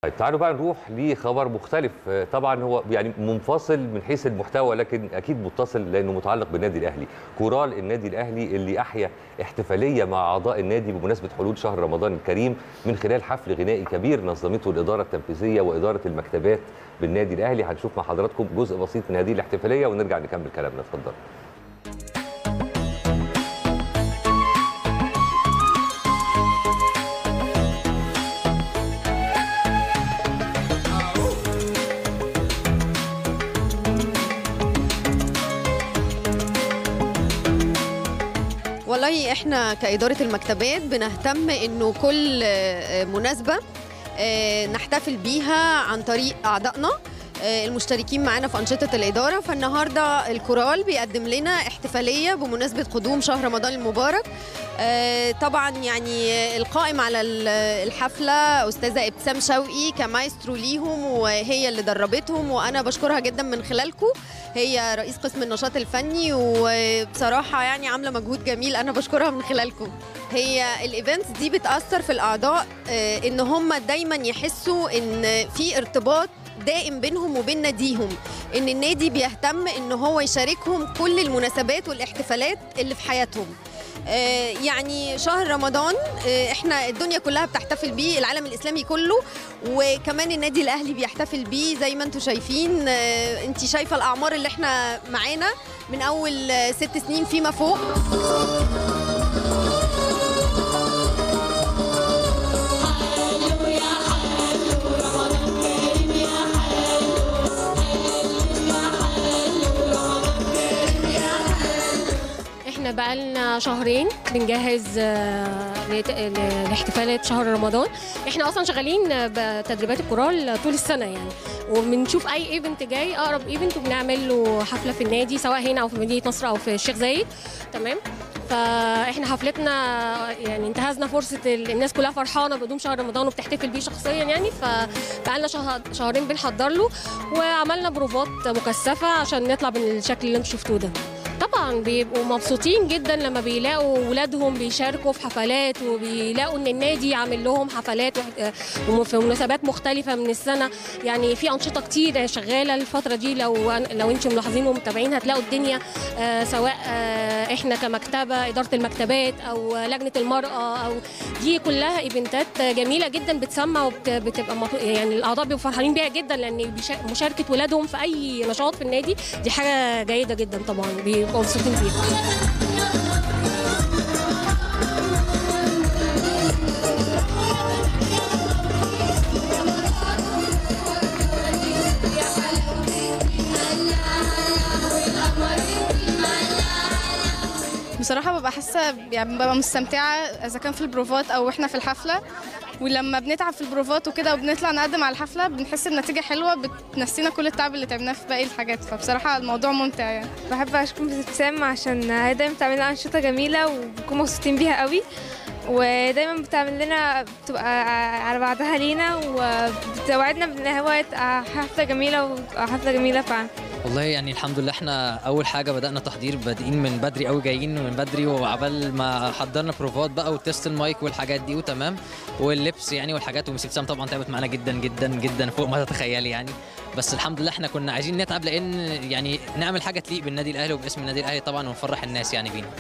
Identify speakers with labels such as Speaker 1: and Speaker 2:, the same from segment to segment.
Speaker 1: طيب تعالوا بقى نروح لخبر مختلف آه، طبعا هو يعني منفصل من حيث المحتوى لكن اكيد متصل لانه متعلق بالنادي الاهلي كورال النادي الاهلي اللي احيا احتفاليه مع اعضاء النادي بمناسبه حلول شهر رمضان الكريم من خلال حفل غنائي كبير نظمته الاداره التنفيذيه واداره المكتبات بالنادي الاهلي هنشوف مع حضراتكم جزء بسيط من هذه الاحتفاليه ونرجع نكمل كلامنا اتفضل
Speaker 2: والله احنا كإدارة المكتبات بنهتم انه كل آه، مناسبة آه، نحتفل بيها عن طريق أعضائنا آه، المشتركين معانا في أنشطة الإدارة فالنهاردة الكورال بيقدم لنا احتفالية بمناسبة قدوم شهر رمضان المبارك آه، طبعا يعني القائم على ال- الحفلة أستاذة ابتسام شوقي كمايسترو ليهم وهي اللي دربتهم وأنا بشكرها جدا من خلالكم هي رئيس قسم النشاط الفني وبصراحة يعني عاملة مجهود جميل أنا بشكرها من خلالكم هي الايفنتس دي بتأثر في الأعضاء آه، إن هم دايما يحسوا إن في ارتباط دائم بينهم وبين ناديهم إن النادي بيهتم إن هو يشاركهم كل المناسبات والاحتفالات اللي في حياتهم آه، يعني شهر رمضان آه، احنا الدنيا كلها بتحتفل بيه العالم الاسلامي كله وكمان النادي الاهلي بيحتفل بيه زي ما انتم شايفين آه، انت شايفه الاعمار اللي احنا معانا من اول آه، ست سنين فيما فوق
Speaker 3: احنا بقالنا شهرين بنجهز آه، لت- ل- لاحتفالات شهر رمضان احنا اصلا شغالين بتدريبات الكورال طول السنه يعني وبنشوف اي ايفنت جاي اقرب ايفنت وبنعمل له حفله في النادي سواء هنا او في مدينه نصر او في الشيخ زايد تمام فاحنا حفلتنا يعني انتهزنا فرصه ال- الناس كلها فرحانه بقدوم شهر رمضان وبتحتفل بيه شخصيا يعني فبقالنا شهر شهرين بنحضر له وعملنا بروفات مكثفه عشان نطلع بالشكل اللي انتم شفتوه ده طبعا بيبقوا مبسوطين جدا لما بيلاقوا ولادهم بيشاركوا في حفلات وبيلاقوا ان النادي عامل لهم حفلات وح- آه، في مناسبات مختلفه من السنه يعني في انشطه كتير شغاله الفتره دي لو لو انتم ملاحظين ومتابعين هتلاقوا الدنيا آه، سواء آه، احنا كمكتبه اداره المكتبات او لجنه المراه او دي كلها ايفنتات جميله جدا بتسمع وبتبقى يعني الاعضاء بيبقوا فرحانين بيها جدا لان بيشا- مشاركه ولادهم في اي نشاط في النادي دي حاجه جيده جدا طبعا بيبقوا مبسوطين فيها
Speaker 4: بصراحة ببقى حاسة يعني ببقى مستمتعة إذا كان في البروفات أو إحنا في الحفلة ولما بنتعب في البروفات وكده وبنطلع نقدم على الحفلة بنحس بنتيجة حلوة بتنسينا كل التعب اللي تعبناه في باقي الحاجات فبصراحة الموضوع ممتع يعني
Speaker 5: بحب اشكر مس ابتسام عشان هي دايما بتعمل لنا انشطه جميله وبنكون مبسوطين بيها قوي ودايما بتعمل لنا بتبقى على بعضها لينا وبتوعدنا بان هو تبقى حفله جميله وتبقى حفله جميله فعلا
Speaker 6: والله يعني الحمد لله احنا اول حاجه بدانا تحضير بادئين من بدري قوي جايين من بدري وعبال ما حضرنا بروفات بقى وتست المايك والحاجات دي وتمام واللبس يعني والحاجات ومس ابتسام طبعا تعبت معانا جدا جدا جدا فوق ما تتخيلي يعني بس الحمد لله احنا كنا عايزين نتعب لان يعني نعمل حاجه تليق بالنادي الاهلي وباسم النادي الاهلي طبعا ونفرح الناس يعني بينا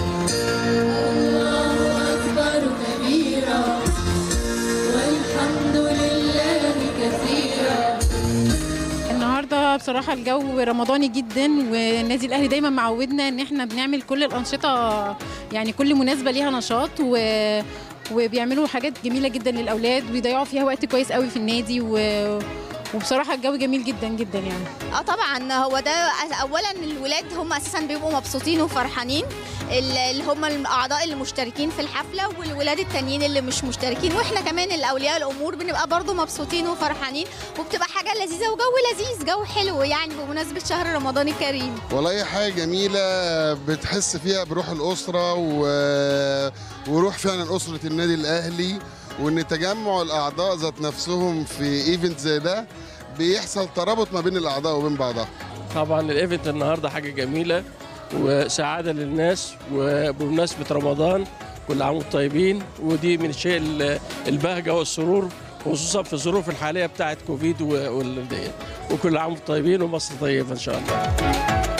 Speaker 7: النهارده بصراحه الجو رمضاني جدا والنادي الاهلي دايما معودنا ان احنا بنعمل كل الانشطه يعني كل مناسبه ليها نشاط و وبيعملوا حاجات جميله جدا للاولاد وبيضيعوا فيها وقت كويس قوي في النادي و... وبصراحه الجو جميل جدا جدا يعني
Speaker 8: اه طبعا هو ده اولا الولاد هم اساسا بيبقوا مبسوطين وفرحانين ال- اللي هم الاعضاء اللي مشتركين في الحفله والولاد التانيين اللي مش مشتركين واحنا كمان الاولياء الامور بنبقى برضو مبسوطين وفرحانين وبتبقى حاجه لذيذه وجو لذيذ جو حلو يعني بمناسبه شهر رمضان الكريم
Speaker 9: والله حاجة جميلة بتحس فيها بروح الأسرة و... وروح فعلا أسرة النادي الأهلي وإن تجمع الأعضاء ذات نفسهم في إيفنت زي ده بيحصل ترابط ما بين الأعضاء وبين بعضها
Speaker 10: طبعا الايفنت النهارده حاجه جميله وسعاده للناس وبمناسبه رمضان كل عام وانتم طيبين ودي من الشيء ال- البهجه والسرور خصوصا في الظروف الحاليه بتاعت كوفيد و- وال- ديت. وكل عام وانتم طيبين ومصر طيبه ان شاء الله